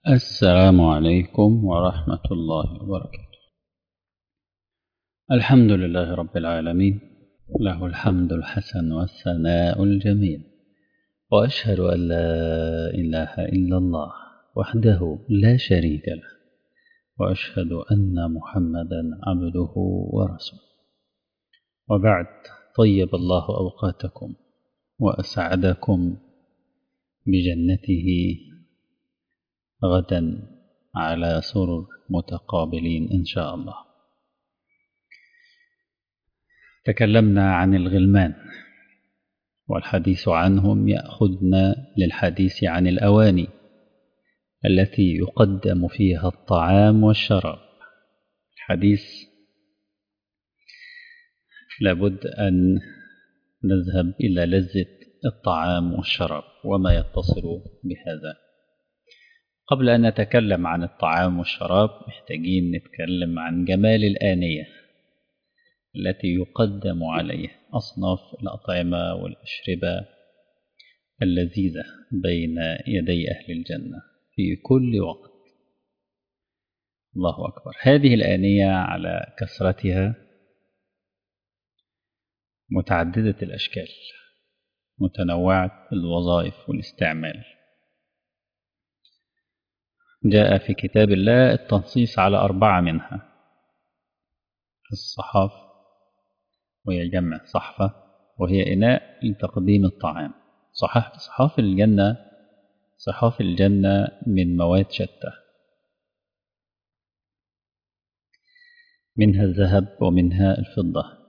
السلام عليكم ورحمة الله وبركاته الحمد لله رب العالمين له الحمد الحسن والثناء الجميل وأشهد أن لا إله إلا الله وحده لا شريك له وأشهد أن محمدا عبده ورسوله وبعد طيب الله أوقاتكم وأسعدكم بجنته غدا على سرر متقابلين إن شاء الله تكلمنا عن الغلمان والحديث عنهم يأخذنا للحديث عن الأواني التي يقدم فيها الطعام والشراب الحديث لابد أن نذهب إلى لذة الطعام والشراب وما يتصل بهذا قبل أن نتكلم عن الطعام والشراب محتاجين نتكلم عن جمال الآنية التي يقدم عليه أصناف الأطعمة والأشربة اللذيذة بين يدي أهل الجنة في كل وقت الله أكبر هذه الآنية على كثرتها متعددة الأشكال متنوعة الوظائف والاستعمال جاء في كتاب الله التنصيص على أربعة منها الصحاف وهي جمع صحفة وهي إناء لتقديم الطعام صحاف صحاف الجنة صحاف الجنة من مواد شتى منها الذهب ومنها الفضة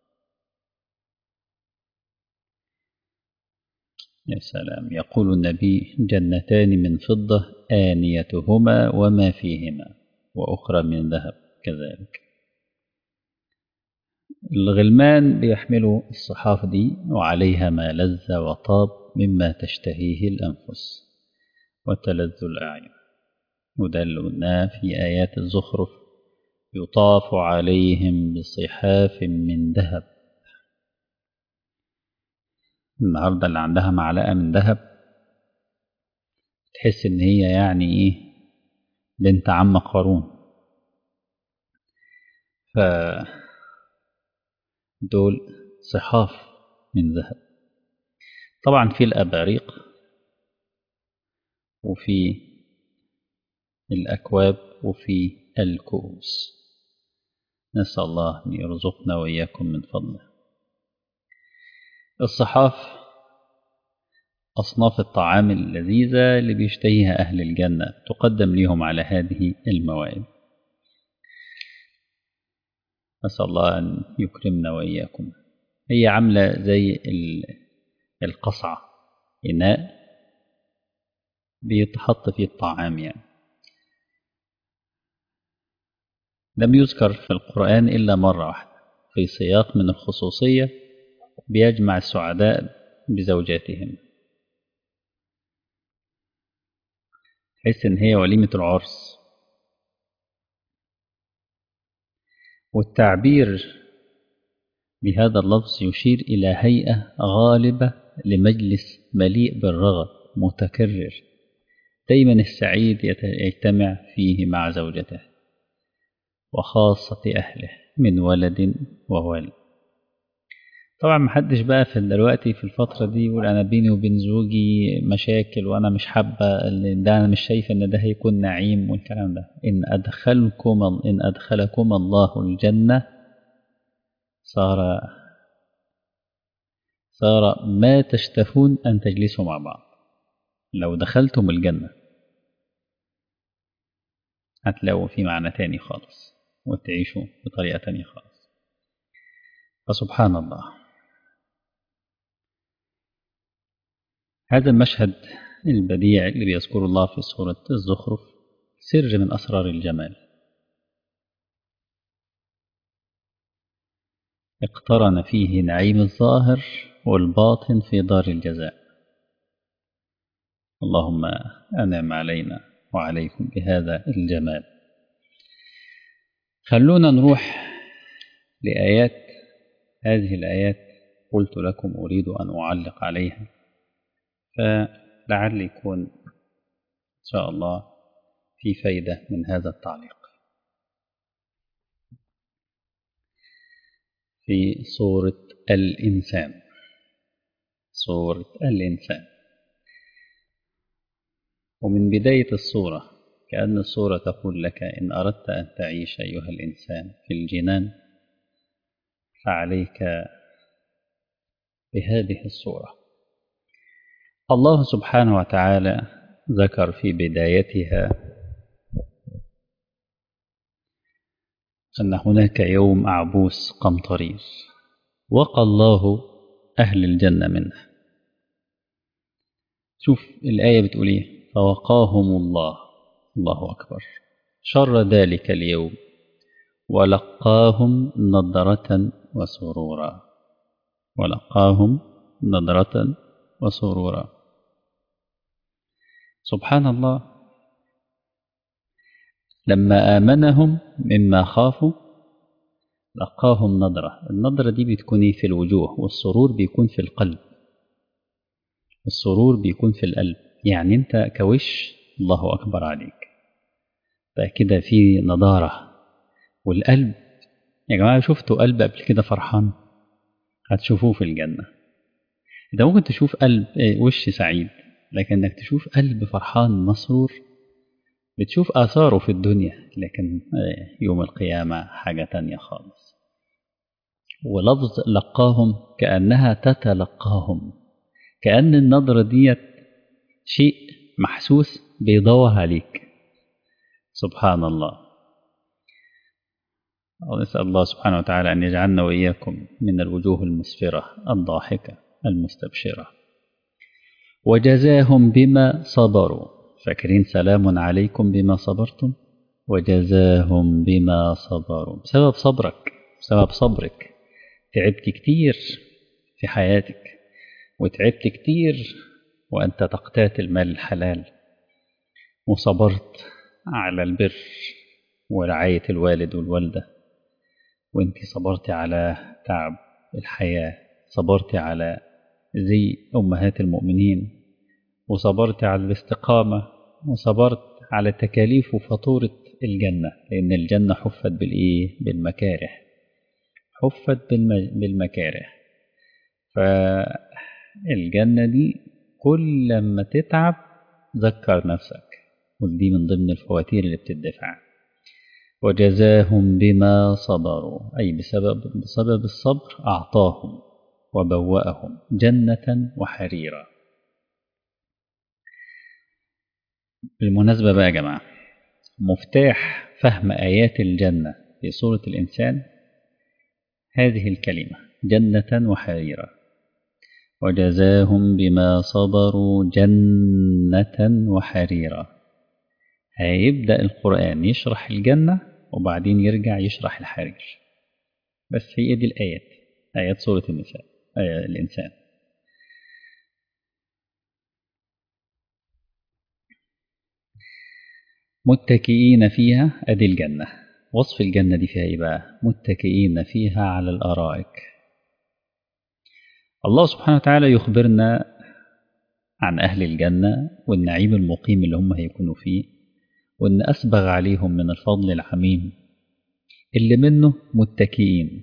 يا سلام يقول النبي جنتان من فضة آنيتهما وما فيهما وأخرى من ذهب كذلك الغلمان بيحملوا الصحاف دي وعليها ما لذ وطاب مما تشتهيه الأنفس وتلذ الأعين ودلنا في آيات الزخرف يطاف عليهم بصحاف من ذهب النهاردة اللي عندها معلقة من ذهب تحس إن هي يعني إيه بنت عم قارون ف دول صحاف من ذهب طبعا في الأباريق وفي الأكواب وفي الكؤوس نسأل الله أن يرزقنا وإياكم من فضله الصحاف أصناف الطعام اللذيذة اللي بيشتهيها أهل الجنة تقدم لهم على هذه الموائد نسأل الله أن يكرمنا وإياكم هي عاملة زي القصعة إناء بيتحط فيه الطعام يعني لم يذكر في القرآن إلا مرة واحدة في سياق من الخصوصية بيجمع السعداء بزوجاتهم تحس إن هي وليمة العرس والتعبير بهذا اللفظ يشير إلى هيئة غالبة لمجلس مليء بالرغب متكرر دايما السعيد يجتمع فيه مع زوجته وخاصة أهله من ولد وولد طبعا محدش بقى في دلوقتي في الفترة دي يقول أنا بيني وبين زوجي مشاكل وأنا مش حابة ده أنا مش شايفة إن ده هيكون نعيم والكلام ده إن أدخلكم إن أدخلكم الله الجنة صار صار ما تشتهون أن تجلسوا مع بعض لو دخلتم الجنة هتلاقوا في معنى تاني خالص وتعيشوا بطريقة تانية خالص فسبحان الله هذا المشهد البديع اللي بيذكر الله في سورة الزخرف سر من أسرار الجمال اقترن فيه نعيم الظاهر والباطن في دار الجزاء اللهم أنعم علينا وعليكم بهذا الجمال خلونا نروح لآيات هذه الآيات قلت لكم أريد أن أعلق عليها فلعل يكون إن شاء الله في فايدة من هذا التعليق في سورة الإنسان سورة الإنسان ومن بداية السورة كأن السورة تقول لك إن أردت أن تعيش أيها الإنسان في الجنان فعليك بهذه السورة الله سبحانه وتعالى ذكر في بدايتها أن هناك يوم أعبوس قمطرير وقى الله أهل الجنة منه شوف الآية بتقول إيه فوقاهم الله الله أكبر شر ذلك اليوم ولقاهم نضرة وسرورا ولقاهم نضرة وسرورا سبحان الله لما آمنهم مما خافوا لقاهم نظرة النظرة دي بتكون في الوجوه والسرور بيكون في القلب السرور بيكون في القلب يعني انت كوش الله أكبر عليك فكده في نضارة والقلب يا جماعة شفتوا قلب قبل كده فرحان هتشوفوه في الجنة انت ممكن تشوف قلب وش سعيد لكن انك تشوف قلب فرحان مسرور بتشوف آثاره في الدنيا لكن يوم القيامة حاجة تانية خالص ولفظ لقاهم كأنها تتلقاهم كأن النظرة ديت شيء محسوس بيدور عليك سبحان الله ونسأل الله سبحانه وتعالى أن يجعلنا وإياكم من الوجوه المسفرة الضاحكة المستبشرة وجزاهم بما صبروا فاكرين سلام عليكم بما صبرتم وجزاهم بما صبروا بسبب صبرك بسبب صبرك تعبت كتير في حياتك وتعبت كتير وأنت تقتات المال الحلال وصبرت على البر ورعاية الوالد والوالدة وانت صبرت على تعب الحياة صبرت على زي أمهات المؤمنين وصبرت على الاستقامة وصبرت على تكاليف وفاتورة الجنة لأن الجنة حفت بالإيه؟ بالمكاره حفت بالمكاره فالجنة دي كل ما تتعب ذكر نفسك ودي من ضمن الفواتير اللي بتدفع وجزاهم بما صبروا أي بسبب, بسبب الصبر أعطاهم وبوأهم جنة وحريرا بالمناسبة بقى يا جماعة مفتاح فهم آيات الجنة في سورة الإنسان هذه الكلمة جنة وحريرا وجزاهم بما صبروا جنة وحريرا هيبدأ القرآن يشرح الجنة وبعدين يرجع يشرح الحرير بس هي دي الآيات آيات سورة النساء آية الإنسان متكئين فيها أدي الجنة وصف الجنة دي فيها إيه بقى متكئين فيها على الأرائك الله سبحانه وتعالى يخبرنا عن أهل الجنة والنعيم المقيم اللي هم هيكونوا فيه وإن أسبغ عليهم من الفضل العميم اللي منه متكئين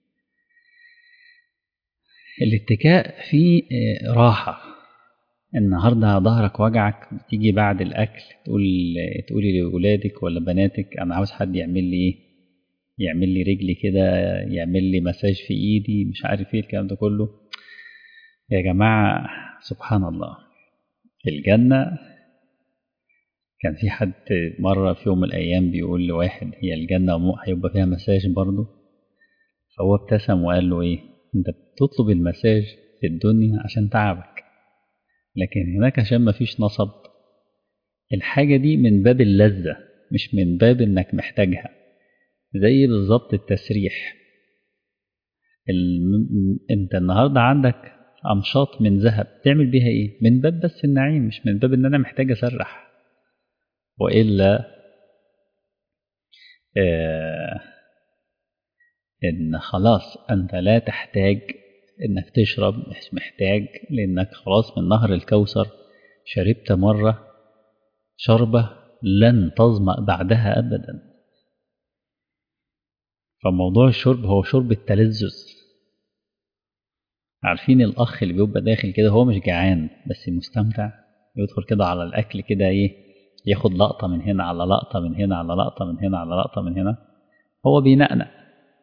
الاتكاء فيه راحة النهاردة ظهرك وجعك بتيجي بعد الأكل تقول تقولي لأولادك ولا بناتك أنا عاوز حد يعمل لي إيه يعمل لي رجلي كده يعمل لي مساج في إيدي مش عارف إيه الكلام ده كله يا جماعة سبحان الله الجنة كان في حد مرة في يوم من الأيام بيقول لواحد هي الجنة هيبقى فيها مساج برضه فهو ابتسم وقال له إيه أنت بتطلب المساج في الدنيا عشان تعبك لكن هناك عشان ما فيش نصب الحاجة دي من باب اللذة مش من باب إنك محتاجها زي بالظبط التسريح ال... انت النهاردة عندك أمشاط من ذهب تعمل بيها إيه؟ من باب بس النعيم مش من باب إن أنا محتاج أسرح وإلا آه إن خلاص أنت لا تحتاج إنك تشرب مش محتاج لأنك خلاص من نهر الكوثر شربت مرة شربة لن تظمأ بعدها أبدا فموضوع الشرب هو شرب التلذذ عارفين الأخ اللي بيبقى داخل كده هو مش جعان بس مستمتع يدخل كده على الأكل كده إيه ياخد لقطة من هنا على لقطة من هنا على لقطة من هنا على لقطة من هنا هو بينقنق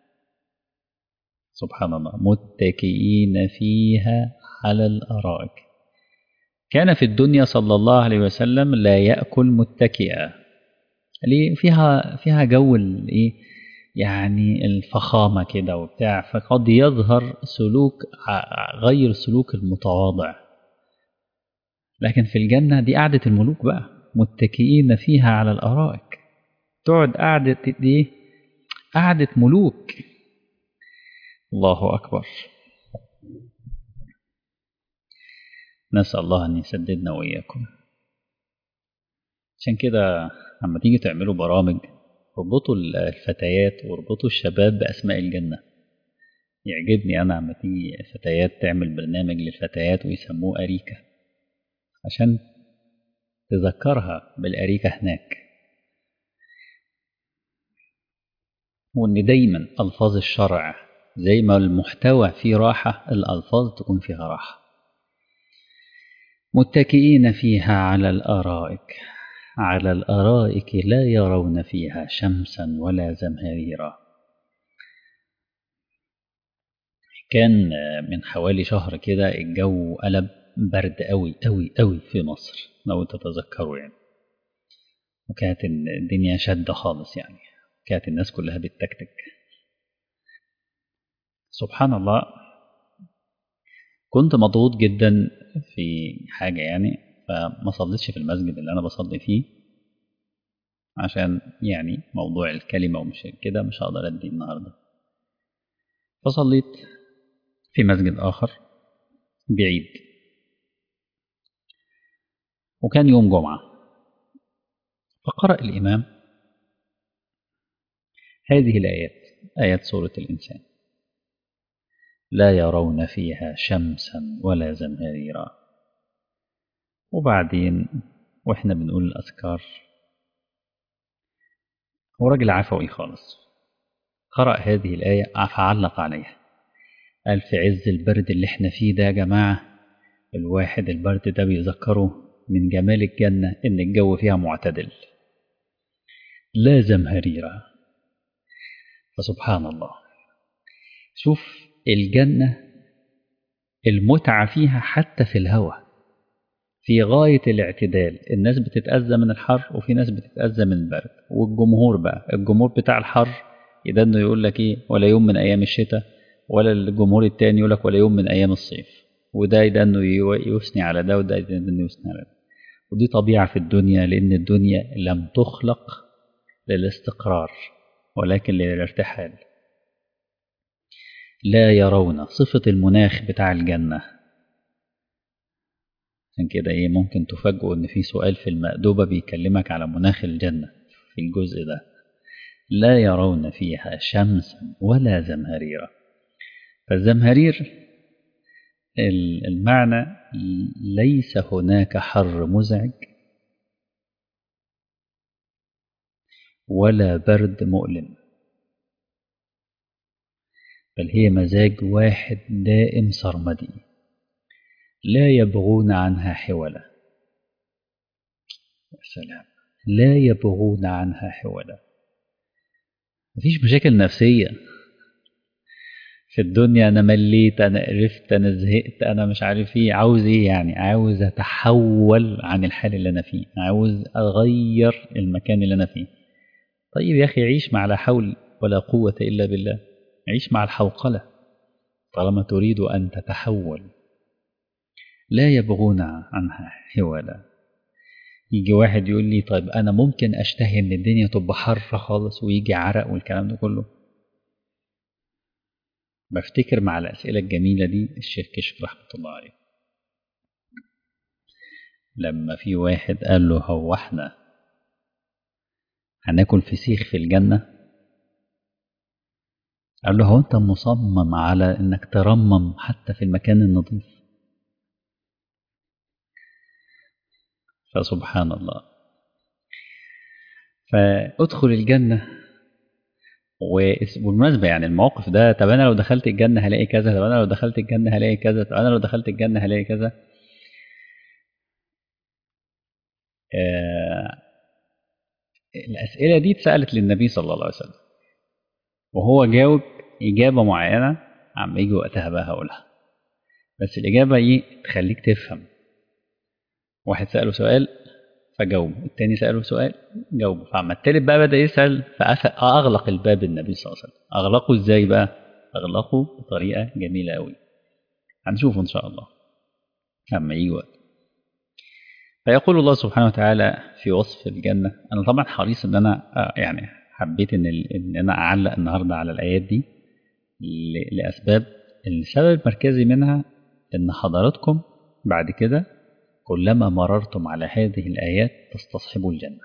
سبحان الله متكئين فيها على الأرائك كان في الدنيا صلى الله عليه وسلم لا يأكل متكئا ليه فيها فيها جو الايه يعني الفخامة كده وبتاع فقد يظهر سلوك غير سلوك المتواضع لكن في الجنة دي قعدة الملوك بقى متكئين فيها على الأرائك تقعد قعدة دي قعدة ملوك الله أكبر نسأل الله أن يسددنا وإياكم عشان كده لما تيجي تعملوا برامج اربطوا الفتيات واربطوا الشباب بأسماء الجنة يعجبني أنا لما تيجي فتيات تعمل برنامج للفتيات ويسموه أريكة عشان تذكرها بالأريكة هناك وإن دايما ألفاظ الشرع زي ما المحتوى فيه راحة الألفاظ تكون فيها راحة متكئين فيها على الأرائك على الأرائك لا يرون فيها شمسا ولا زمهريرا كان من حوالي شهر كده الجو قلب برد قوي قوي قوي في مصر لو تتذكروا يعني وكانت الدنيا شدة خالص يعني كانت الناس كلها بتتكتك سبحان الله كنت مضغوط جدا في حاجة يعني فما صليتش في المسجد اللي أنا بصلي فيه عشان يعني موضوع الكلمة ومش كده مش هقدر أدي النهاردة فصليت في مسجد آخر بعيد وكان يوم جمعة فقرأ الإمام هذه الآيات آيات سورة الإنسان لا يرون فيها شمسا ولا زمهريرا وبعدين واحنا بنقول الأذكار هو راجل عفوي خالص قرأ هذه الآية فعلق عليها قال في عز البرد اللي احنا فيه ده يا جماعة الواحد البرد ده بيذكره من جمال الجنة إن الجو فيها معتدل لا زمهريرا فسبحان الله شوف الجنة المتعة فيها حتى في الهواء في غاية الاعتدال الناس بتتأذى من الحر وفي ناس بتتأذى من البرد والجمهور بقى الجمهور بتاع الحر يدنه يقول لك ايه ولا يوم من أيام الشتاء ولا الجمهور التاني يقول لك ولا يوم من أيام الصيف وده يدنه يثني على ده وده يدنه يثني على ده ودي طبيعة في الدنيا لأن الدنيا لم تخلق للاستقرار ولكن للارتحال لا يرون صفة المناخ بتاع الجنة عشان كده ايه ممكن تفاجئوا ان في سؤال في المأدوبة بيكلمك على مناخ الجنة في الجزء ده لا يرون فيها شمسا ولا زمهريرا فالزمهرير المعنى ليس هناك حر مزعج ولا برد مؤلم بل هي مزاج واحد دائم سرمدي لا يبغون عنها حولا يا سلام لا يبغون عنها حولا مفيش مشاكل نفسية في الدنيا أنا مليت أنا قرفت أنا زهقت أنا مش عارف إيه عاوز إيه يعني عاوز أتحول عن الحال اللي أنا فيه عاوز أغير المكان اللي أنا فيه طيب يا أخي عيش مع لا حول ولا قوة إلا بالله عيش مع الحوقلة طالما تريد أن تتحول لا يبغون عنها حولا يجي واحد يقول لي طيب أنا ممكن أشتهي إن الدنيا تبقى حر خالص ويجي عرق والكلام ده كله بفتكر مع الأسئلة الجميلة دي الشيخ كشف رحمة الله عليه لما في واحد قال له هو احنا هناكل فسيخ في الجنة قال له هو انت مصمم على انك ترمم حتى في المكان النظيف فسبحان الله فادخل الجنة وبالمناسبة يعني الموقف ده طب أنا لو دخلت الجنة هلاقي كذا طب أنا لو دخلت الجنة هلاقي كذا طب أنا لو دخلت الجنة هلاقي كذا آه الأسئلة دي اتسألت للنبي صلى الله عليه وسلم وهو جاوب إجابة معينة عم يجي وقتها بقى هقولها بس الإجابة إيه تخليك تفهم واحد سأله سؤال فجاوب التاني سأله سؤال جاوب فعما التالت بقى بدأ يسأل فأغلق الباب النبي صلى الله عليه وسلم أغلقه إزاي بقى أغلقه بطريقة جميلة أوي هنشوفه إن شاء الله لما يجي وقت فيقول الله سبحانه وتعالى في وصف الجنة أنا طبعا حريص إن أنا يعني حبيت إن إن أنا أعلق النهاردة على الآيات دي لأسباب السبب المركزي منها إن حضراتكم بعد كده كلما مررتم على هذه الآيات تستصحبوا الجنة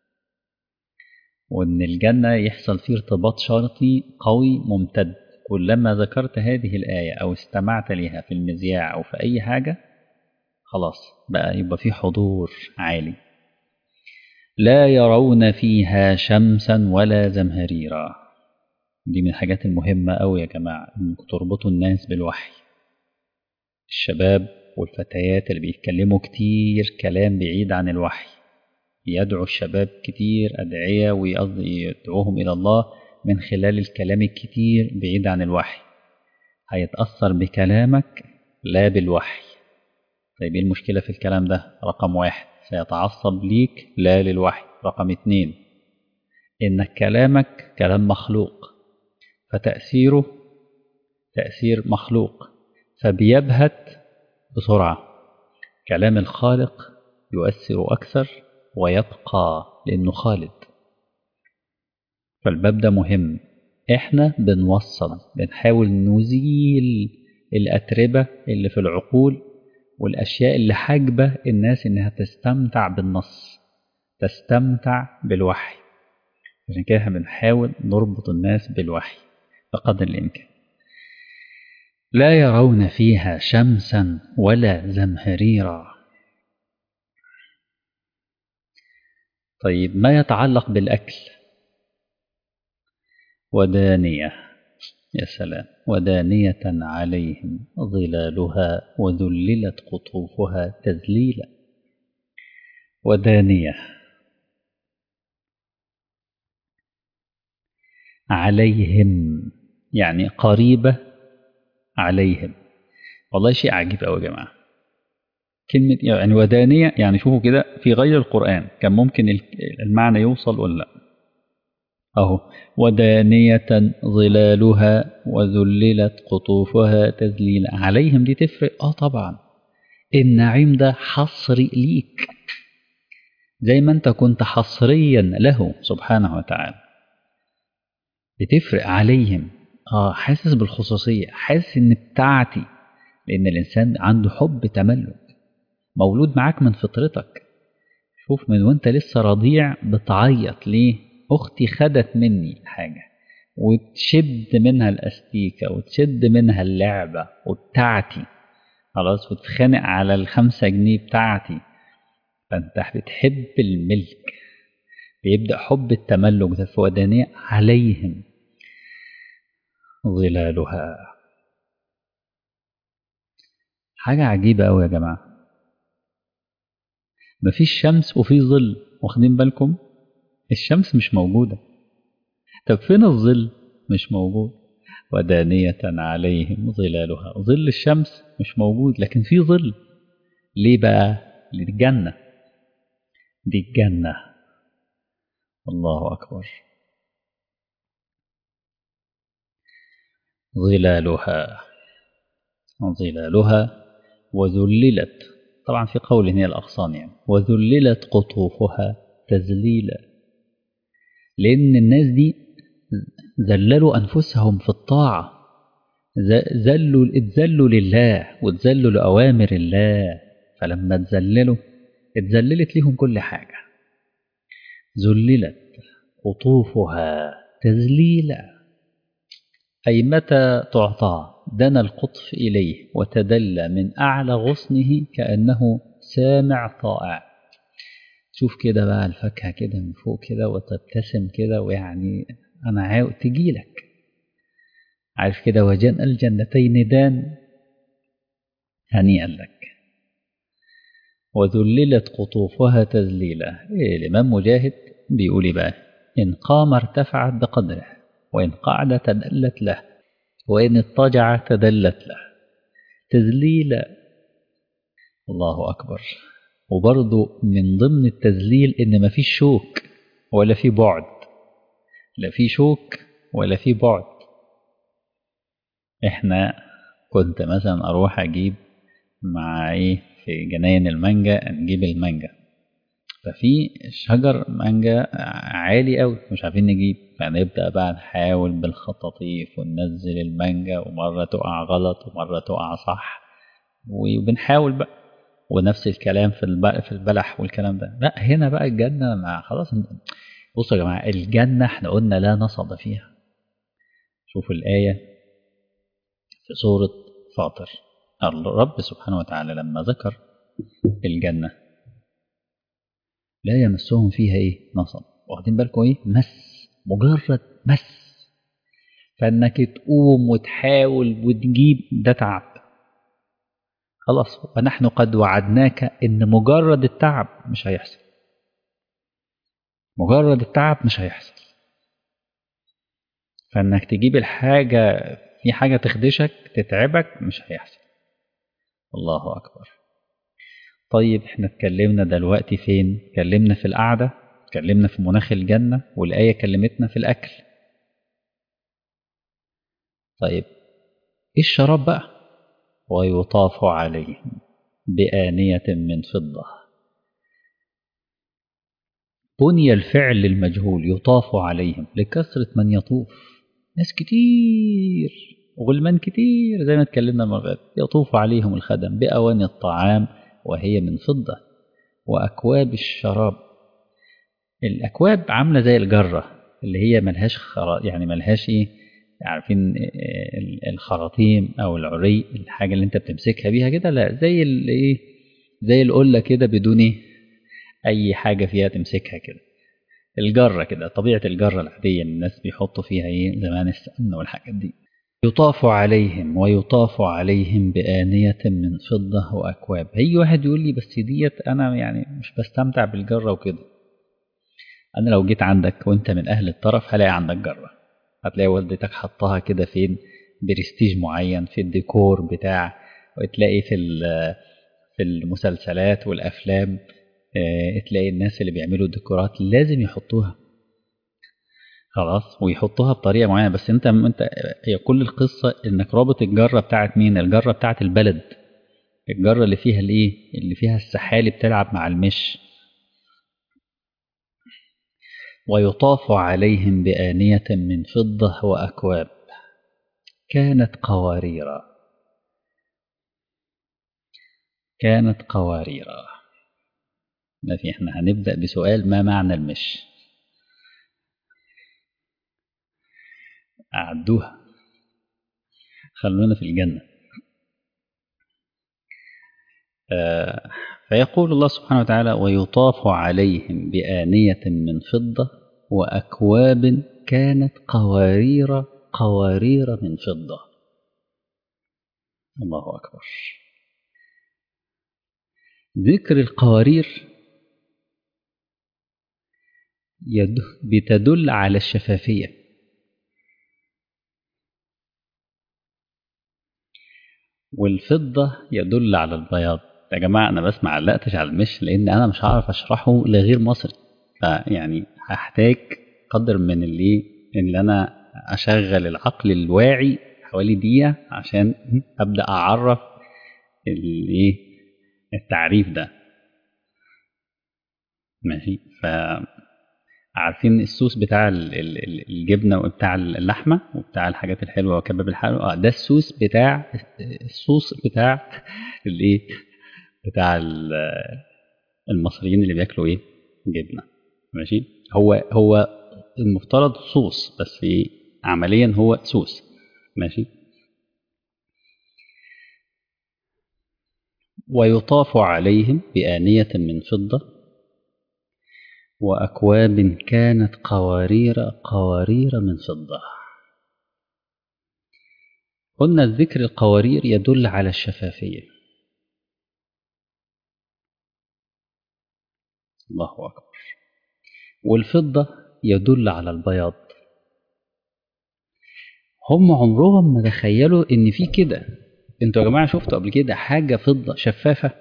وإن الجنة يحصل فيه ارتباط شرطي قوي ممتد كلما ذكرت هذه الآية أو استمعت لها في المذياع أو في أي حاجة خلاص بقى يبقى في حضور عالي لا يرون فيها شمسا ولا زمهريرا دي من الحاجات المهمة أوي يا جماعة إنكم تربطوا الناس بالوحي الشباب والفتيات اللي بيتكلموا كتير كلام بعيد عن الوحي يدعو الشباب كتير أدعية ويدعوهم إلى الله من خلال الكلام الكتير بعيد عن الوحي هيتأثر بكلامك لا بالوحي طيب ايه المشكلة في الكلام ده رقم واحد سيتعصب ليك لا للوحي رقم اتنين إنك كلامك كلام مخلوق فتأثيره تأثير مخلوق فبيبهت بسرعة كلام الخالق يؤثر أكثر ويبقى لأنه خالد فالباب ده مهم احنا بنوصل بنحاول نزيل الأتربة اللي في العقول والأشياء اللي حاجبة الناس إنها تستمتع بالنص تستمتع بالوحي عشان كده بنحاول نربط الناس بالوحي بقدر الإمكان لا يرون فيها شمسا ولا زمهريرا طيب ما يتعلق بالأكل ودانية يا سلام ودانية عليهم ظلالها وذللت قطوفها تذليلا ودانية عليهم يعني قريبة عليهم والله شيء عجيب قوي يا جماعة كلمة يعني ودانية يعني شوفوا كده في غير القرآن كان ممكن المعنى يوصل ولا لا أهو ودانية ظلالها وذللت قطوفها تذليلا عليهم دي تفرق اه طبعا النعيم ده حصري ليك زي ما انت كنت حصريا له سبحانه وتعالى بتفرق عليهم اه حاسس بالخصوصية حاسس ان بتاعتي لان الانسان عنده حب تملك مولود معاك من فطرتك شوف من وانت لسه رضيع بتعيط ليه اختي خدت مني حاجة وتشد منها الاستيكة وتشد منها اللعبة وبتاعتي خلاص وتتخانق على الخمسة جنيه بتاعتي فانت بتحب الملك بيبدأ حب التملك ده في ودانية عليهم ظلالها حاجة عجيبة أوي يا جماعة مفيش شمس وفي ظل واخدين بالكم الشمس مش موجودة طب فين الظل مش موجود ودانية عليهم ظلالها ظل الشمس مش موجود لكن في ظل ليه بقى للجنة دي الجنة الله أكبر ظلالها ظلالها وذللت طبعا في قول هي الأغصان يعني وذللت قطوفها تذليلا لأن الناس دي ذللوا أنفسهم في الطاعة ذلوا اتذلوا لله واتذلوا لأوامر الله فلما اتذللوا اتذللت لهم كل حاجة ذللت قطوفها تذليلا أي متى تعطى دنا القطف إليه وتدلى من أعلى غصنه كأنه سامع طائع تشوف كده بقى الفاكهة كده من فوق كده وتبتسم كده ويعني أنا عاو تجيلك عارف كده وجن الجنتين دان هنيئا لك وذللت قطوفها تذليلا إيه الإمام مجاهد بيقول إيه بقى إن قام ارتفعت بقدره وإن قعد تدلت له وإن اضطجع تدلت له تذليلا الله أكبر وبرضه من ضمن التذليل إن مفيش شوك ولا في بعد لا في شوك ولا في بعد إحنا كنت مثلا أروح أجيب مع إيه في جناين المانجا نجيب المانجا ففي شجر مانجا عالي قوي مش عارفين نجيب فنبدأ بقى نحاول بالخطاطيف وننزل المانجا ومرة تقع غلط ومرة تقع صح وبنحاول بقى ونفس الكلام في في البلح والكلام ده لا هنا بقى الجنة مع خلاص بصوا يا جماعة الجنة احنا قلنا لا نصب فيها شوفوا الآية في سورة فاطر الرب سبحانه وتعالى لما ذكر الجنة لا يمسهم فيها ايه نصب واخدين بالكم ايه مس مجرد مس فانك تقوم وتحاول وتجيب ده تعب خلاص ونحن قد وعدناك ان مجرد التعب مش هيحصل مجرد التعب مش هيحصل فانك تجيب الحاجة في حاجة تخدشك تتعبك مش هيحصل الله أكبر طيب احنا اتكلمنا دلوقتي فين اتكلمنا في القعدة اتكلمنا في مناخ الجنة والآية كلمتنا في الأكل طيب ايه الشراب بقى ويطاف عليهم بآنية من فضة بني الفعل المجهول يطاف عليهم لكثرة من يطوف ناس كتير وغلمان كتير زي ما اتكلمنا المرة يطوف عليهم الخدم بأواني الطعام وهي من فضة وأكواب الشراب الأكواب عاملة زي الجرة اللي هي ملهاش خرا يعني ملهاش إيه عارفين الخراطيم أو العري الحاجة اللي أنت بتمسكها بيها كده لا زي الإيه زي القلة كده بدون أي حاجة فيها تمسكها كده الجرة كده طبيعة الجرة العادية اللي الناس بيحطوا فيها إيه زمان السمن والحاجات دي يطاف عليهم ويطاف عليهم بآنية من فضة وأكواب هي واحد يقول لي بس ديت أنا يعني مش بستمتع بالجرة وكده أنا لو جيت عندك وأنت من أهل الطرف هلاقي عندك جرة هتلاقي والدتك حطها كده فين برستيج معين في الديكور بتاع وتلاقي في في المسلسلات والأفلام تلاقي الناس اللي بيعملوا ديكورات لازم يحطوها خلاص ويحطوها بطريقه معينه بس انت انت هي كل القصه انك رابط الجره بتاعت مين الجره بتاعت البلد الجره اللي فيها الايه اللي فيها السحالي بتلعب مع المش ويطاف عليهم بآنية من فضة وأكواب كانت قواريرا كانت قواريرا ما في احنا هنبدأ بسؤال ما معنى المش أعدوها خلونا في الجنة آه فيقول الله سبحانه وتعالى ويطاف عليهم بآنية من فضة وأكواب كانت قوارير قوارير من فضة الله أكبر ذكر القوارير بتدل على الشفافيه والفضة يدل على البياض يا جماعة أنا بس ما علقتش على المش لأن أنا مش هعرف أشرحه لغير مصري فيعني هحتاج قدر من اللي اللي أنا أشغل العقل الواعي حوالي دقيقة عشان أبدأ أعرف الإيه التعريف ده ماشي ف عارفين السوس بتاع الجبنه وبتاع اللحمه وبتاع الحاجات الحلوه وكباب الحلوه اه ده السوس بتاع الصوص بتاع الايه بتاع المصريين اللي بياكلوا ايه جبنه ماشي هو هو المفترض صوص بس عمليا هو سوس ماشي ويطاف عليهم بآنية من فضة وأكواب كانت قوارير قوارير من فضة قلنا الذكر القوارير يدل على الشفافية الله أكبر والفضة يدل على البياض هم عمرهم ما تخيلوا ان في كده انتوا يا جماعه شفتوا قبل كده حاجه فضه شفافه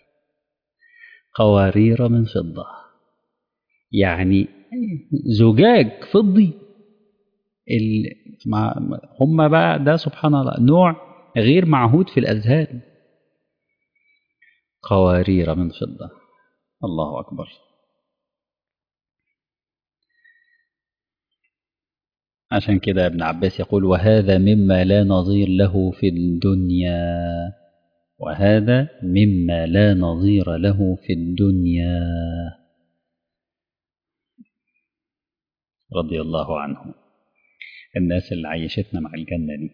قوارير من فضه يعني زجاج فضي ال... مع... هم بقى ده سبحان الله نوع غير معهود في الاذهان قوارير من فضه الله اكبر عشان كده ابن عباس يقول وهذا مما لا نظير له في الدنيا وهذا مما لا نظير له في الدنيا رضي الله عنه الناس اللي عيشتنا مع الجنة دي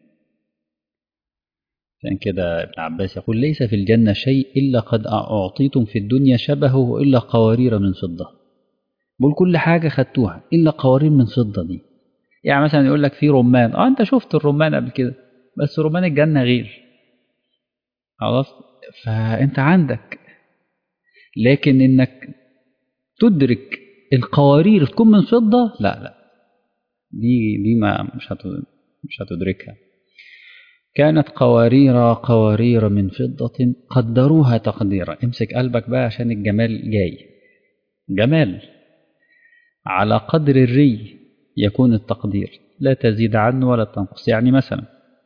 عشان كده ابن عباس يقول ليس في الجنة شيء إلا قد أعطيتم في الدنيا شبهه إلا قوارير من فضة بقول كل حاجة خدتوها إلا قوارير من فضة دي يعني مثلا يقول لك في رمان اه انت شفت الرمان قبل كده بس رمان الجنه غير خلاص فانت عندك لكن انك تدرك القوارير تكون من فضه لا لا دي دي ما مش مش هتدركها كانت قوارير قوارير من فضة قدروها تقديرا امسك قلبك بقى عشان الجمال جاي جمال على قدر الري يكون التقدير لا تزيد عنه ولا تنقص يعني مثلا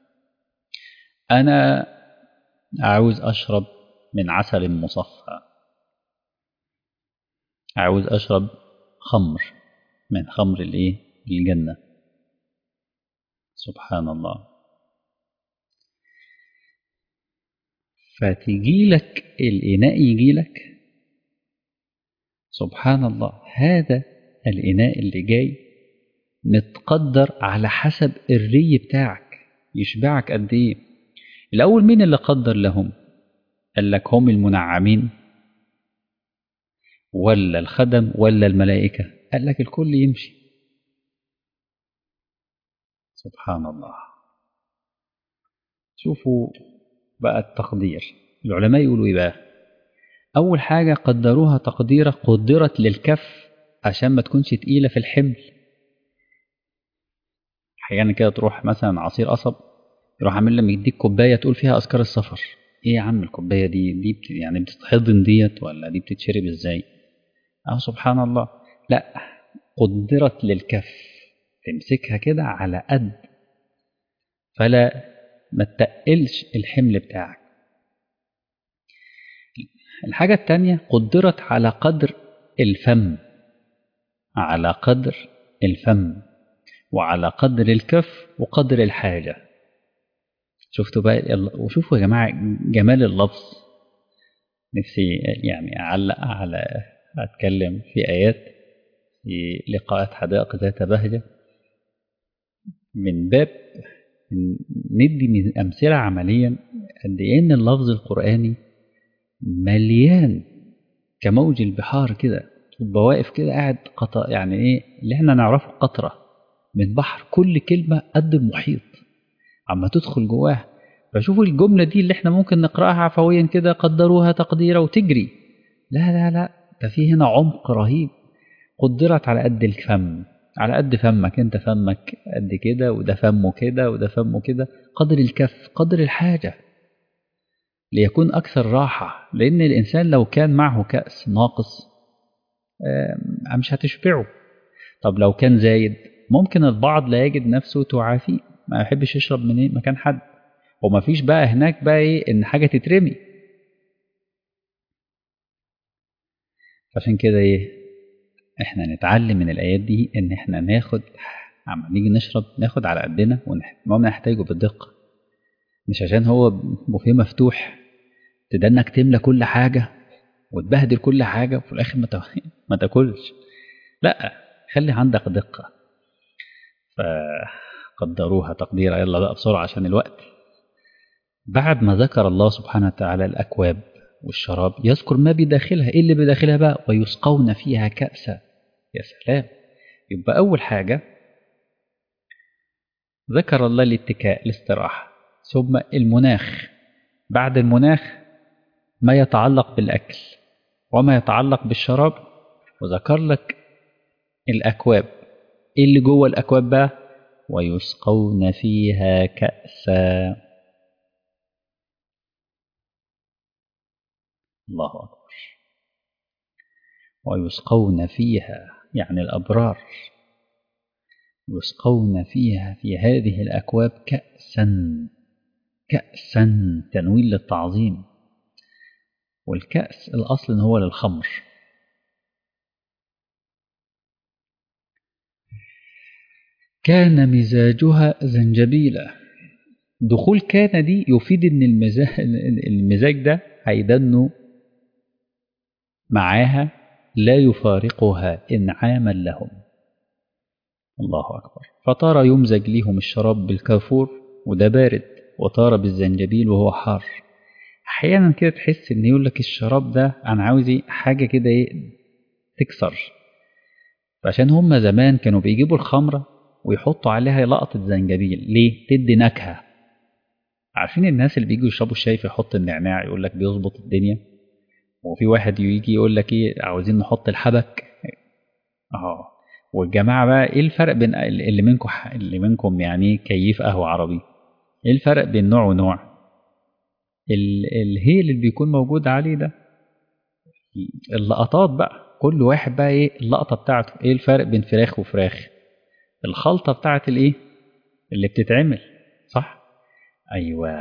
أنا عاوز أشرب من عسل مصفى عاوز أشرب خمر من خمر الإيه الجنة سبحان الله فتجي لك الإناء يجي لك سبحان الله هذا الإناء اللي جاي متقدر على حسب الري بتاعك يشبعك قد ايه الاول مين اللي قدر لهم قال لك هم المنعمين ولا الخدم ولا الملائكة قال لك الكل يمشي سبحان الله شوفوا بقى التقدير العلماء يقولوا ايه بقى اول حاجة قدروها تقديرة قدرت للكف عشان ما تكونش تقيلة في الحمل احيانا كده تروح مثلا عصير قصب يروح عامل لما يديك كوبايه تقول فيها اذكار السفر ايه يا عم الكوبايه دي دي بت يعني بتتحضن ديت ولا دي بتتشرب ازاي اه سبحان الله لا قدرت للكف تمسكها كده على قد فلا ما تقلش الحمل بتاعك الحاجة التانية قدرت على قدر الفم على قدر الفم وعلى قدر الكف وقدر الحاجة شفتوا بقى وشوفوا يا جماعة جمال اللفظ نفسي يعني أعلق على أتكلم في آيات في لقاءات حدائق ذات بهجة من باب ندي من أمثلة عمليا قد إيه إن اللفظ القرآني مليان كموج البحار كده تبقى واقف كده قاعد قطع يعني إيه اللي إحنا نعرفه قطرة من بحر كل كلمة قد المحيط عما تدخل جواها فشوفوا الجملة دي اللي احنا ممكن نقرأها عفويا كده قدروها تقديرا وتجري لا لا لا ده في هنا عمق رهيب قدرت على قد الفم على قد فمك انت فمك قد كده وده فمه كده وده فمه كده قدر الكف قدر الحاجة ليكون أكثر راحة لأن الإنسان لو كان معه كأس ناقص مش هتشبعه طب لو كان زايد ممكن البعض لا يجد نفسه تعافيه ما يحبش يشرب من إيه مكان حد وما فيش بقى هناك بقى ايه ان حاجه تترمي عشان كده ايه احنا نتعلم من الايات دي ان احنا ناخد عم نيجي نشرب ناخد على قدنا وما نحتاجه بالدقه مش عشان هو بوفيه مفتوح تدنك تملى كل حاجه وتبهدل كل حاجه وفي الاخر ما ما تاكلش لا خلي عندك دقه فقدروها تقديرا يلا بقى بسرعه عشان الوقت بعد ما ذكر الله سبحانه وتعالى الأكواب والشراب يذكر ما بداخلها إيه اللي بداخلها بقى ويسقون فيها كأسا يا سلام يبقى أول حاجة ذكر الله الاتكاء الاستراحة ثم المناخ بعد المناخ ما يتعلق بالأكل وما يتعلق بالشراب وذكر لك الأكواب إيه اللي جوه الأكواب بقى ويسقون فيها كأسا الله أكبر ويسقون فيها يعني الأبرار يسقون فيها في هذه الأكواب كأسا كأسا تنوين للتعظيم والكأس الأصل إن هو للخمر كان مزاجها زنجبيلا دخول كان دي يفيد ان المزاج, المزاج ده هيدنه معاها لا يفارقها انعاما لهم الله اكبر فطار يمزج ليهم الشراب بالكافور وده بارد وطار بالزنجبيل وهو حار احيانا كده تحس ان يقول لك الشراب ده انا عاوز حاجه كده ايه تكسر فعشان هم زمان كانوا بيجيبوا الخمره ويحطوا عليها لقطة زنجبيل ليه؟ تدي نكهة عارفين الناس اللي بيجوا يشربوا الشاي فيحط النعناع يقول لك بيظبط الدنيا وفي واحد يجي يقول لك ايه عاوزين نحط الحبك اه والجماعة بقى ايه الفرق بين اللي منكم اللي منكم يعني كيف قهوة عربي ايه الفرق بين نوع ونوع الهيل اللي بيكون موجود عليه ده اللقطات بقى كل واحد بقى ايه اللقطة بتاعته ايه الفرق بين فراخ وفراخ الخلطة بتاعت الايه اللي بتتعمل صح ايوه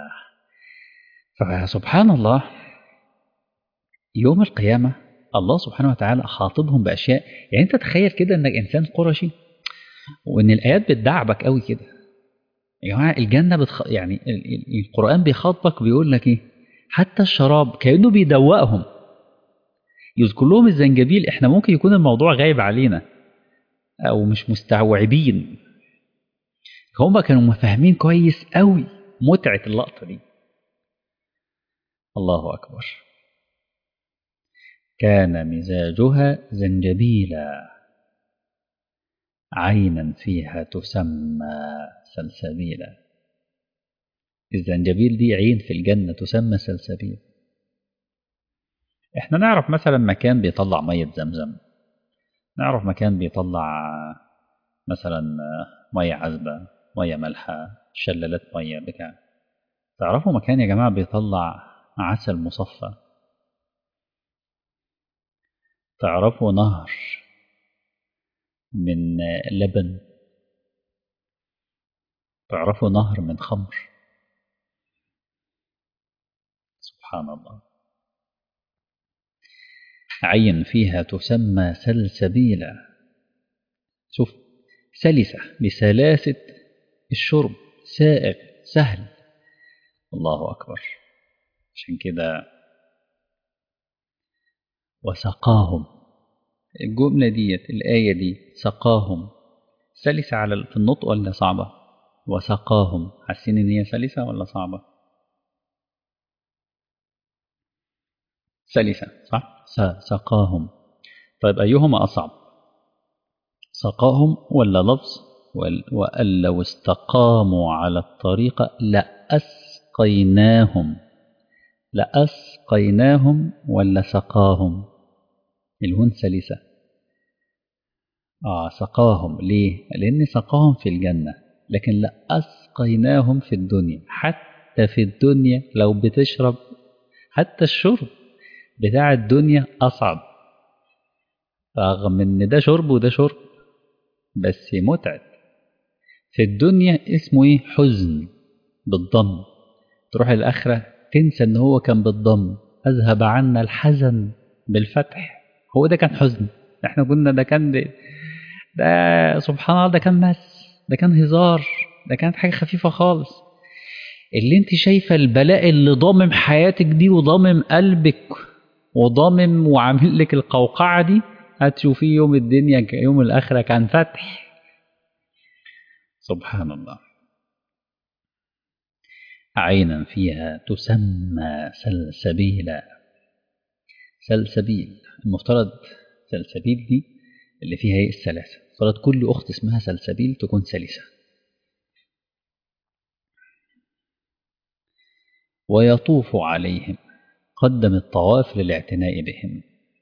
فسبحان الله يوم القيامة الله سبحانه وتعالى خاطبهم بأشياء يعني أنت تخيل كده إنك إنسان قرشي وإن الآيات بتدعبك قوي كده يا جماعة الجنة بتخ... يعني القرآن بيخاطبك بيقول لك إيه حتى الشراب كأنه بيدوقهم يذكر لهم الزنجبيل إحنا ممكن يكون الموضوع غايب علينا أو مش مستوعبين هم كانوا فاهمين كويس قوي متعة اللقطة دي الله أكبر كان مزاجها زنجبيلا عينا فيها تسمى سلسبيلا الزنجبيل دي عين في الجنة تسمى سلسبيل احنا نعرف مثلا مكان بيطلع مية زمزم نعرف مكان بيطلع مثلا مية عذبة مية مالحة شلالات مية بتاع تعرفوا مكان يا جماعة بيطلع عسل مصفى تعرفوا نهر من لبن تعرفوا نهر من خمر سبحان الله عين فيها تسمى سلسبيلا شوف سلسة بسلاسة الشرب سائغ سهل الله أكبر عشان كده وسقاهم الجملة ديت الآية دي سقاهم سلسة على في النطق ولا صعبة وسقاهم حاسين إن هي سلسة ولا صعبة سلسة صح سقاهم طيب أيهما أصعب سقاهم ولا لفظ وأن لو استقاموا على الطريقة لأسقيناهم لأسقيناهم ولا سقاهم الهون سلسة آه سقاهم ليه؟ لأن سقاهم في الجنة لكن لأسقيناهم في الدنيا حتى في الدنيا لو بتشرب حتى الشرب بتاع الدنيا أصعب رغم إن ده شرب وده شرب بس متعب في الدنيا اسمه إيه حزن بالضم تروح الآخرة تنسى إن هو كان بالضم أذهب عنا الحزن بالفتح هو ده كان حزن احنا قلنا ده كان ده, ده سبحان الله ده كان مس ده كان هزار ده كانت حاجة خفيفة خالص اللي انت شايفة البلاء اللي ضامم حياتك دي وضامم قلبك وضامم وعامل لك القوقعة دي هتشوفيه يوم الدنيا يوم الآخرة كان فتح سبحان الله عينا فيها تسمى سلسبيلا سلسبيل المفترض سلسبيل دي اللي فيها ايه السلاسة صلاة كل أخت اسمها سلسبيل تكون سلسة ويطوف عليهم قدم الطواف للاعتناء بهم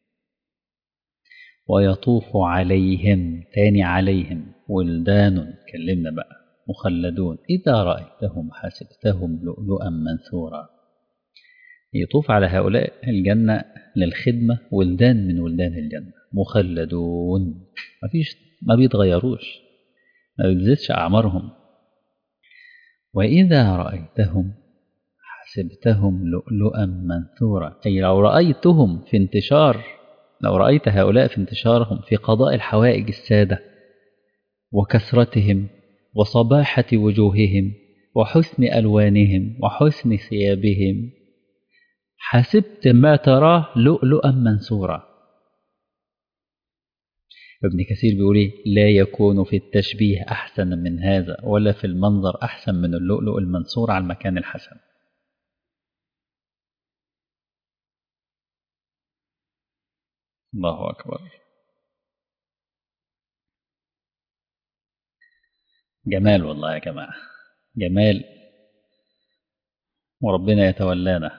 ويطوف عليهم تاني عليهم ولدان كلمنا بقى مخلدون إذا رأيتهم حسبتهم لؤلؤا منثورا يطوف على هؤلاء الجنة للخدمة ولدان من ولدان الجنة مخلدون ما فيش ما بيتغيروش ما بيبزدش أعمارهم وإذا رأيتهم حسبتهم لؤلؤا منثورا أي لو رأيتهم في انتشار لو رأيت هؤلاء في انتشارهم في قضاء الحوائج السادة وكثرتهم وصباحة وجوههم وحسن ألوانهم وحسن ثيابهم حسبت ما تراه لؤلؤا منثورا ابن كثير بيقول ايه لا يكون في التشبيه أحسن من هذا ولا في المنظر أحسن من اللؤلؤ المنثور على المكان الحسن الله أكبر جمال والله يا جماعة جمال وربنا يتولانا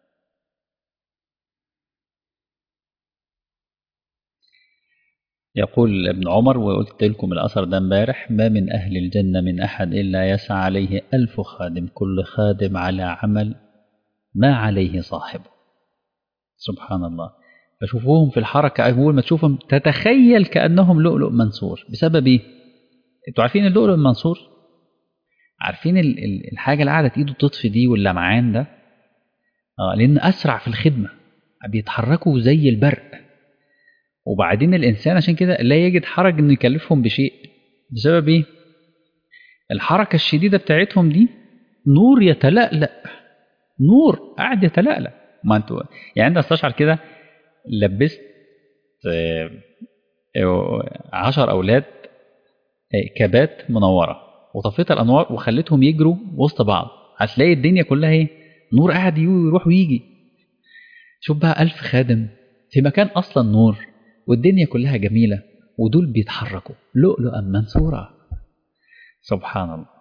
يقول ابن عمر وقلت لكم الأثر ده امبارح ما من أهل الجنة من أحد إلا يسعى عليه ألف خادم كل خادم على عمل ما عليه صاحبه سبحان الله فشوفوهم في الحركة أول ما تشوفهم تتخيل كأنهم لؤلؤ منصور بسبب إيه؟ أنتوا عارفين اللؤلؤ المنصور؟ عارفين ال- ال- الحاجة اللي قعدت إيده تطفي دي واللمعان ده؟ آه لأن أسرع في الخدمة بيتحركوا زي البرق وبعدين الإنسان عشان كده لا يجد حرج إنه يكلفهم بشيء بسبب إيه؟ الحركة الشديدة بتاعتهم دي نور يتلألأ نور قاعد يتلألأ ما انتوا يعني انت استشعر كده لبست آه، آه، عشر أولاد آه، كبات منورة وطفيت الأنوار وخليتهم يجروا وسط بعض هتلاقي الدنيا كلها ايه نور قاعد يروح ويجي شوف بقى ألف خادم في مكان أصلا نور والدنيا كلها جميلة ودول بيتحركوا لؤلؤا منثورا سبحان الله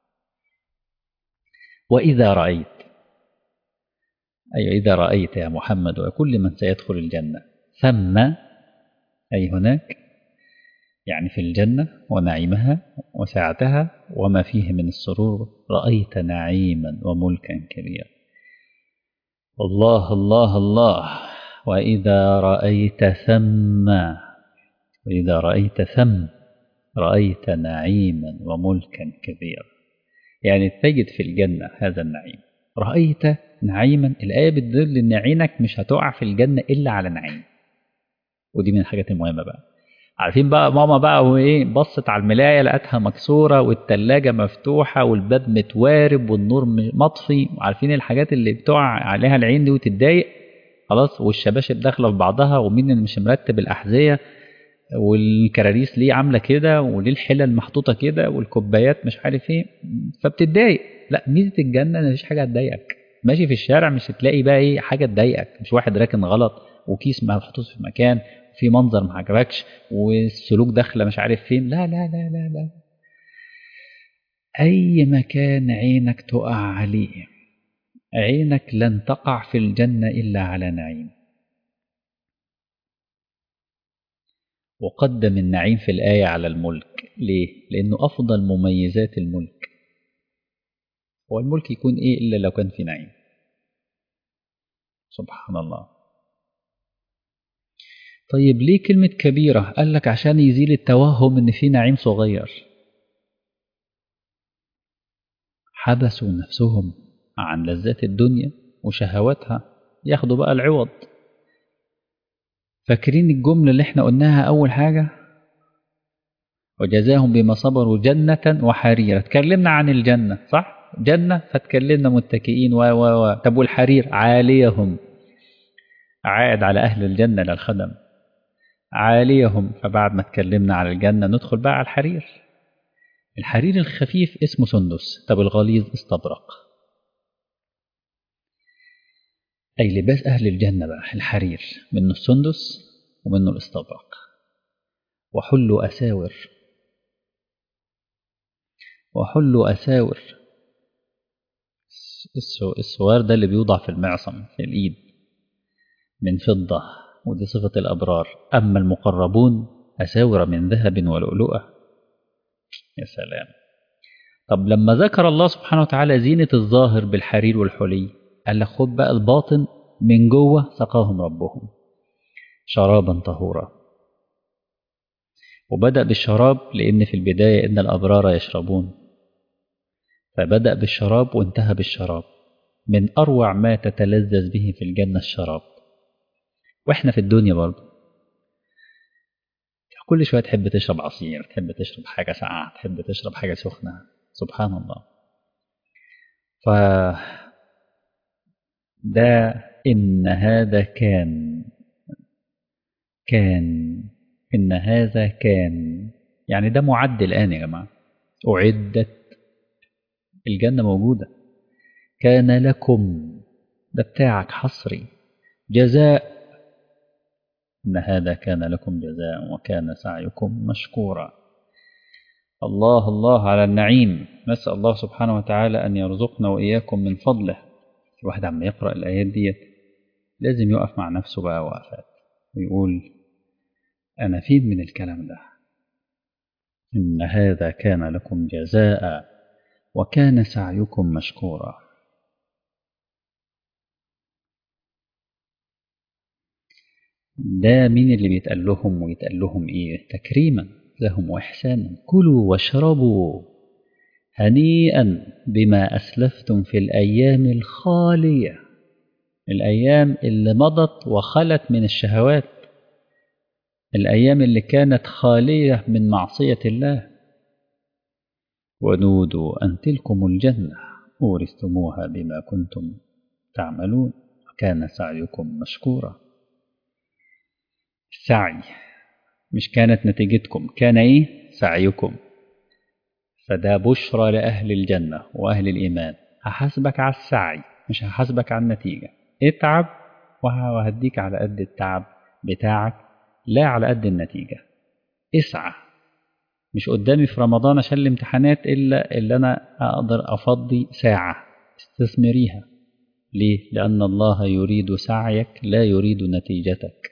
وإذا رأيت أي إذا رأيت يا محمد وكل من سيدخل الجنة ثم أي هناك يعني في الجنة ونعيمها وسعتها وما فيه من السرور رأيت نعيما وملكا كبيرا الله الله الله وإذا رأيت ثم وإذا رأيت ثم رأيت نعيما وملكا كبيرا يعني تجد في الجنة هذا النعيم رأيت نعيما الآية بتدل إن عينك مش هتقع في الجنة إلا على نعيم ودي من الحاجات المهمة بقى عارفين بقى ماما بقى وايه بصت على الملاية لقتها مكسورة والتلاجة مفتوحة والباب متوارب والنور مطفي عارفين الحاجات اللي بتقع عليها العين دي وتتضايق خلاص والشباشب داخلة في بعضها ومين اللي مش مرتب الأحذية والكراريس ليه عاملة كده وليه الحلل محطوطة كده والكوبايات مش عارف ايه فبتتضايق لا ميزة الجنة ان مفيش حاجة هتضايقك ماشي في الشارع مش هتلاقي بقى ايه حاجة تضايقك مش واحد راكن غلط وكيس محطوط في مكان في منظر ما عجبكش والسلوك داخله مش عارف فين لا لا لا لا لا اي مكان عينك تقع عليه عينك لن تقع في الجنه الا على نعيم وقدم النعيم في الايه على الملك ليه لانه افضل مميزات الملك هو الملك يكون ايه الا لو كان في نعيم سبحان الله طيب ليه كلمة كبيرة؟ قال لك عشان يزيل التوهم إن في نعيم صغير. حبسوا نفسهم عن لذات الدنيا وشهواتها ياخدوا بقى العوض. فاكرين الجملة اللي احنا قلناها أول حاجة؟ وجزاهم بما صبروا جنة وحريرا، اتكلمنا عن الجنة صح؟ جنة فاتكلمنا متكئين و و و طب والحرير عاليهم عائد على أهل الجنة للخدم عاليهم فبعد ما اتكلمنا على الجنة ندخل بقى على الحرير الحرير الخفيف اسمه سندس طب الغليظ استبرق أي لباس أهل الجنة بقى الحرير منه السندس ومنه الاستبرق وحلوا أساور وحلوا أساور السوار ده اللي بيوضع في المعصم في الإيد من فضة ودي صفة الأبرار أما المقربون أساور من ذهب ولؤلؤة يا سلام طب لما ذكر الله سبحانه وتعالى زينة الظاهر بالحرير والحلي قال لك خد بقى الباطن من جوه سقاهم ربهم شرابا طهورا وبدأ بالشراب لأن في البداية إن الأبرار يشربون فبدأ بالشراب وانتهى بالشراب من أروع ما تتلذذ به في الجنة الشراب وإحنا في الدنيا برضه كل شوية تحب تشرب عصير تحب تشرب حاجة ساقعة تحب تشرب حاجة سخنة سبحان الله ف ده إن هذا كان كان إن هذا كان يعني ده معد الآن يا جماعة أعدت الجنة موجودة كان لكم ده بتاعك حصري جزاء إن هذا كان لكم جزاء وكان سعيكم مشكورا الله الله على النعيم نسأل الله سبحانه وتعالى أن يرزقنا وإياكم من فضله الواحد عم يقرأ الآيات ديت لازم يقف مع نفسه بقى وقفات ويقول أنا فين من الكلام ده إن هذا كان لكم جزاء وكان سعيكم مشكورا ده مين اللي بيتقال لهم ويتقال لهم ايه تكريما لهم واحسانا كلوا واشربوا هنيئا بما اسلفتم في الايام الخاليه الايام اللي مضت وخلت من الشهوات الايام اللي كانت خاليه من معصيه الله ونودوا ان تلكم الجنه اورثتموها بما كنتم تعملون وكان سعيكم مشكورا السعي مش كانت نتيجتكم كان ايه سعيكم فده بشرى لأهل الجنة وأهل الإيمان هحاسبك على السعي مش هحاسبك على النتيجة اتعب وهديك على قد التعب بتاعك لا على قد النتيجة اسعى مش قدامي في رمضان عشان الامتحانات إلا اللي أنا أقدر أفضي ساعة استثمريها ليه؟ لأن الله يريد سعيك لا يريد نتيجتك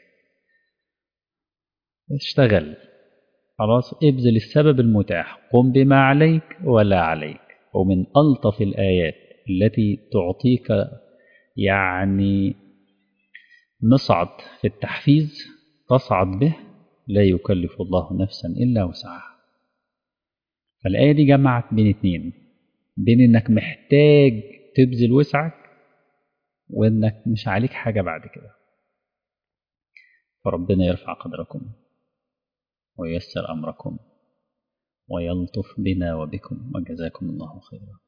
اشتغل خلاص ابذل السبب المتاح قم بما عليك ولا عليك ومن ألطف الآيات التي تعطيك يعني مصعد في التحفيز تصعد به لا يكلف الله نفسا إلا وسعها فالآية دي جمعت بين اتنين بين إنك محتاج تبذل وسعك وإنك مش عليك حاجة بعد كده فربنا يرفع قدركم وييسر أمركم ويلطف بنا وبكم وجزاكم الله خيرا